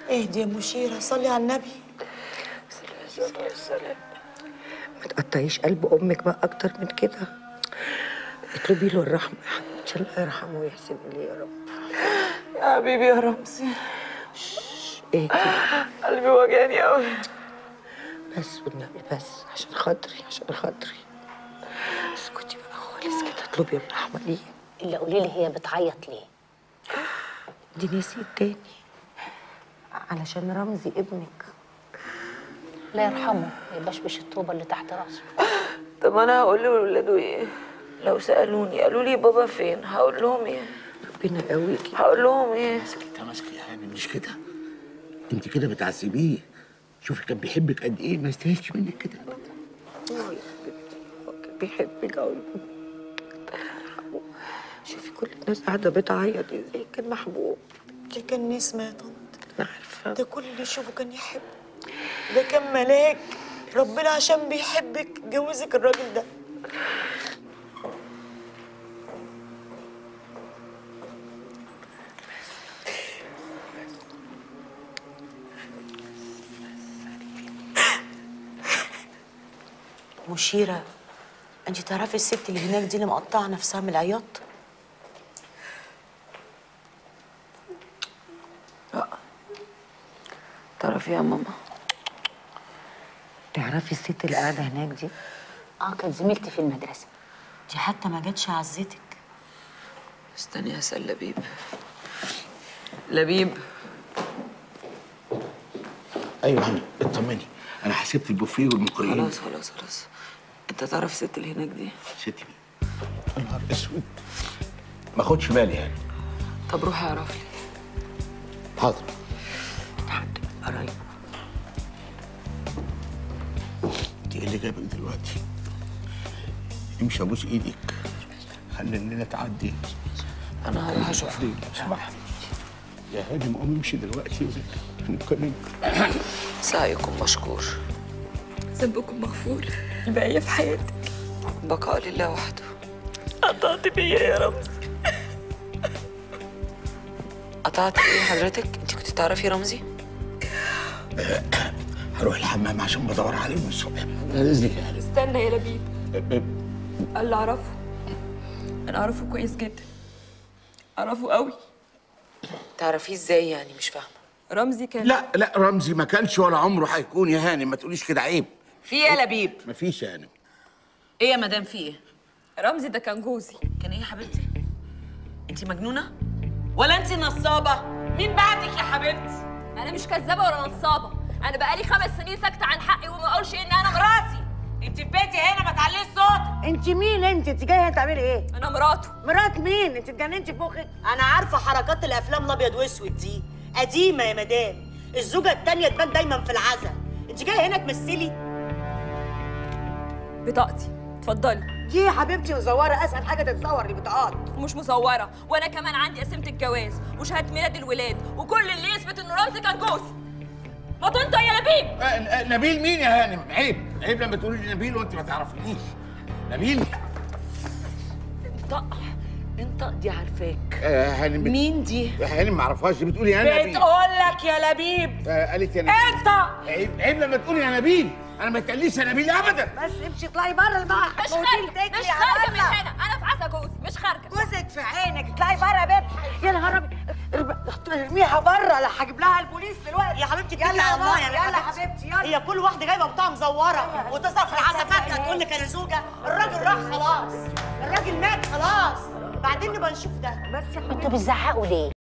اهدي يا مشيرة صلي على النبي ما تقطعيش قلب امك بقى اكتر من كده اطلبي له الرحمه يا حبيبتي الله يرحمه ويحسن اليه يا رب يا حبيبي يا رمزي ايه كده قلبي وجعني قوي بس والنبي بس عشان خاطري عشان خاطري اسكتي بقى خالص كده اطلبي الرحمه ليه اللي قولي لي هي بتعيط ليه دي نسيت تاني علشان رمزي ابنك الله يرحمه ما يبقاش بش الطوبه اللي تحت راسه طب انا هقول لاولاده ايه لو سالوني قالوا لي بابا فين هقول لهم ايه ربنا يقويكي هقول لهم ايه انت ماسكه يا هاني مش كده انت كده بتعذبيه شوفي كان بيحبك قد ايه ما يستاهلش منك كده اه يا حبيبتي هو كان بيحبك قوي شوفي كل الناس قاعده بتعيط ازاي كان محبوب ده كان نسمة يا طنط انا عارفه ده كل اللي يشوفه كان يحب ده كان ملاك ربنا عشان بيحبك جوزك الراجل ده مشيرة انت تعرفي الست اللي هناك دي اللي مقطعة نفسها من العياط؟ تعرفي يا ماما تعرفي الست اللي قاعده هناك دي اه كانت زميلتي في المدرسه دي حتى ما جاتش عزتك استني هسأل لبيب لبيب ايوه هاني اطمني انا حسبت البوفيه والمقرئين خلاص خلاص خلاص انت تعرف الست اللي هناك دي ستي يا نهار اسود ما اخدش بالي يعني طب روح اعرف لي حاضر حد من قرايبه انت ايه اللي جابك دلوقتي امشي ابوس ايدك خلي الليله تعدي انا هروح اشوف ليه لو سمحت يا هاني قوم امشي دلوقتي هنتكلم سعيكم مشكور ذنبكم مغفور البقية في حياتك بقاء لله وحده قطعت بيا يا رمزي قطعت ايه حضرتك انت كنت تعرفي رمزي هروح الحمام عشان بدور عليه من الصبح بعد اذنك يا هاني استنى يا لبيب اللي اعرفه انا اعرفه كويس جدا اعرفه قوي تعرفيه ازاي يعني مش فاهمه رمزي كان لا لا رمزي ما كانش ولا عمره هيكون يا هاني ما تقوليش كده عيب في ايه يا لبيب ما فيش يا هاني ايه يا مدام في ايه رمزي ده كان جوزي كان ايه يا حبيبتي انت مجنونه ولا انت نصابه مين بعتك يا حبيبتي انا مش كذابه ولا نصابه انا بقالي خمس سنين ساكته عن حقي وما اقولش ان انا مراتي انت في بيتي هنا ما تعليش صوتك انت مين انت انت جايه تعملي ايه انا مراته مرات مين انت اتجننتي في مخك انا عارفه حركات الافلام الابيض واسود دي قديمه يا مدام الزوجه التانية تبان دايما في العزا انت جايه هنا تمثلي بطاقتي اتفضلي دي يا حبيبتي مزوره اسهل حاجه تتصور البطاقات ومش مزوره وانا كمان عندي قسيمه الجواز وشهاده ميلاد الولاد وكل اللي يثبت ان رمزي كان جوزي ما انت يا لبيب آه، آه، نبيل مين يا هانم عيب عيب لما تقولي لي نبيل وانت ما تعرفينيش نبيل انطق انطق دي عارفاك آه، هانم بت... مين دي يا هانم ما اعرفهاش دي بتقولي يا نبيل بتقول لك يا لبيب آه، قالت يا نبيل انت عيب عيب لما تقولي يا نبيل انا ما تقليش يا نبيل ابدا بس امشي اطلعي بره البحر مش خارجه مش خارجه من هنا انا في عزا جوزي مش خارجه جوزك في عينك اطلعي بره يا بنت يا نهار ابيض ارب- ارميها بره لا هجيب لها البوليس دلوقتي يا حبيبتي يلا اتكلي يا على الله ماما، يا يلا حبيبتي. حبيبتي يلا هي كل واحده جايبه بتاع مزوره وتصرف في العزا فجاه تقول لك انا زوجه الراجل راح خلاص الراجل مات خلاص بعدين نبقى نشوف ده بس يا انتوا بتزعقوا ليه